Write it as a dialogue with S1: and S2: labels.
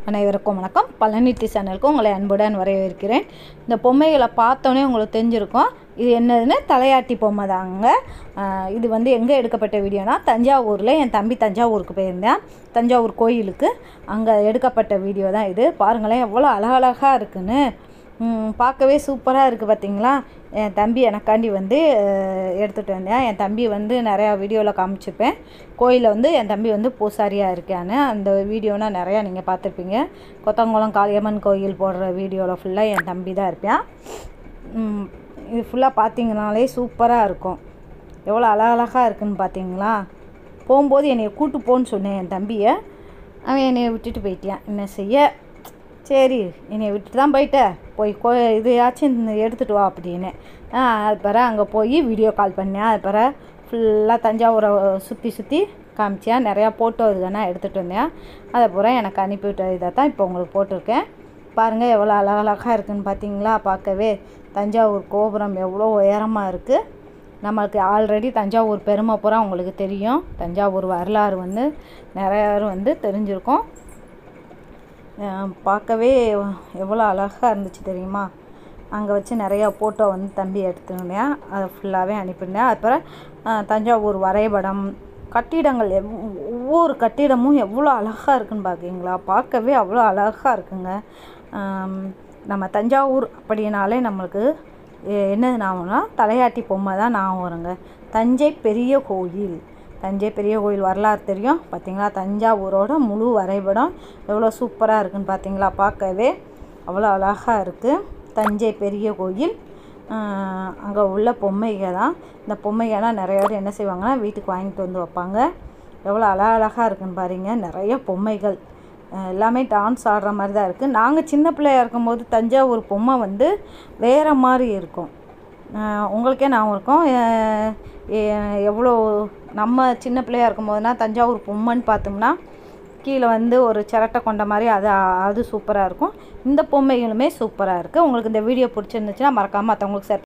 S1: அனைவருக்கும் வணக்கம் பழனித்தி சேனலுக்கு உங்களை அன்புடன் வரவேற்கிறேன் இந்த பொம்மைகளை பார்த்தோன்னே உங்களுக்கு தெரிஞ்சிருக்கும் இது என்னதுன்னு தலையாட்டி பொம்மை தாங்க ஆஹ் இது வந்து எங்கே எடுக்கப்பட்ட வீடியோனா தஞ்சாவூரில் என் தம்பி தஞ்சாவூருக்கு போயிருந்தேன் தஞ்சாவூர் கோயிலுக்கு அங்கே எடுக்கப்பட்ட வீடியோ தான் இது பாருங்களேன் எவ்வளோ அழகழகாக இருக்குன்னு ம், பார்க்கவே சூப்பராக இருக்குது பார்த்தீங்களா என் தம்பி எனக்காண்டி வந்து அஹ், எடுத்துகிட்டு வந்தேன் என் தம்பி வந்து நிறையா வீடியோவில் காமிச்சிருப்பேன் கோயிலில் வந்து என் தம்பி வந்து பூசாரியாக இருக்கான்னு அந்த வீடியோனா நிறையா நீங்கள் பார்த்துருப்பீங்க கொத்தங்குளம் காளியம்மன் கோயில் போடுற வீடியோவில் ஃபுல்லாக என் தம்பி தான் இருப்பேன் ம், இது ஃபுல்லாக பார்த்தீங்கனாலே சூப்பராக இருக்கும் எவ்வளோ அழகழகாக இருக்குன்னு பார்த்தீங்களா போகும்போது என்னை கூட்டு போன்னு சொன்னேன் என் தம்பியை அவன் என்னை விட்டுட்டு போயிட்டான் என்ன செய்ய சரி என்னை விட்டுட்டு தான் போயிட்ட போய் கோ இதையாச்சும் எடுத்துகிட்டு வா அப்படின்னு ஆ அது பிறகு அங்கே போய் வீடியோ கால் பண்ணேன் அது பிறகு ஃபுல்லாக தஞ்சாவூரை சுற்றி சுற்றி காமிச்சேன் நிறையா ஃபோட்டோ இதுனா எடுத்துகிட்டு வந்தேன் அதை பூரா எனக்கு அனுப்பிவிட்ட இதை தான் இப்போ உங்களுக்கு போட்டிருக்கேன் பாருங்கள் எவ்வளோ அழகழகாக இருக்குன்னு பார்த்தீங்களா பார்க்கவே தஞ்சாவூர் கோபுரம் எவ்வளோ உயரமாக இருக்குது நம்மளுக்கு ஆல்ரெடி தஞ்சாவூர் பெருமை பூரா உங்களுக்கு தெரியும் தஞ்சாவூர் வரலாறு வந்து நிறைய பேர் வந்து தெரிஞ்சிருக்கும் அஹ் பார்க்கவே எவ்வளோ அழகாக இருந்துச்சு தெரியுமா அங்கே வச்சு நிறையா ஃபோட்டோ வந்து தம்பி எடுத்துருந்தேன் அதை ஃபுல்லாகவே அனுப்பியிருந்தேன் அப்புறம் அஹ் தஞ்சாவூர் வரைபடம் கட்டிடங்கள் எவ் ஒவ்வொரு கட்டிடமும் எவ்வளோ அழகாக இருக்குன்னு பார்க்குறீங்களா பார்க்கவே அவ்வளோ அழகாக இருக்குங்க ஆம், நம்ம தஞ்சாவூர் அப்படின்னாலே நம்மளுக்கு எ- என்ன ஞாபகம்னா தலையாட்டி பொம்மை தான் ஞாபகம் வருங்க தஞ்சை பெரிய கோயில் தஞ்சை பெரிய கோயில் வரலாறு தெரியும் பார்த்தீங்களா தஞ்சாவூரோட முழு வரைபடம் எவ்வளோ சூப்பராக இருக்குன்னு பார்த்தீங்களா பார்க்கவே அவ்வளோ அழகாக இருக்குது தஞ்சை பெரிய கோயில் அங்கே உள்ள பொம்மைகள் தான் இந்த பொம்மைகள்லாம் நிறைய பேர் என்ன செய்வாங்கன்னா வீட்டுக்கு வாங்கிட்டு வந்து வைப்பாங்க எவ்வளோ அழகழகாக இருக்குன்னு பாருங்க நிறைய பொம்மைகள் அஹ் எல்லாமே டான்ஸ் ஆடுற மாதிரி தான் இருக்குது நாங்கள் சின்ன பிள்ளையா இருக்கும்போது தஞ்சாவூர் பொம்மை வந்து வேறு மாதிரி இருக்கும் அஹ் உங்களுக்கே ஞாபகம் இருக்கும் அஹ் எ- எவ்வளோ நம்ம சின்ன பிள்ளையா இருக்கும்போதுனா தஞ்சாவூர் பொம்மைன்னு பார்த்தோம்னா கீழே வந்து ஒரு சிரட்டை கொண்ட மாதிரி அது அது சூப்பராக இருக்கும் இந்த பொம்மைகளுமே சூப்பராக இருக்குது உங்களுக்கு இந்த வீடியோ பிடிச்சிருந்துச்சுன்னா மறக்காமல் மற்றவங்களுக்கு ஷேர்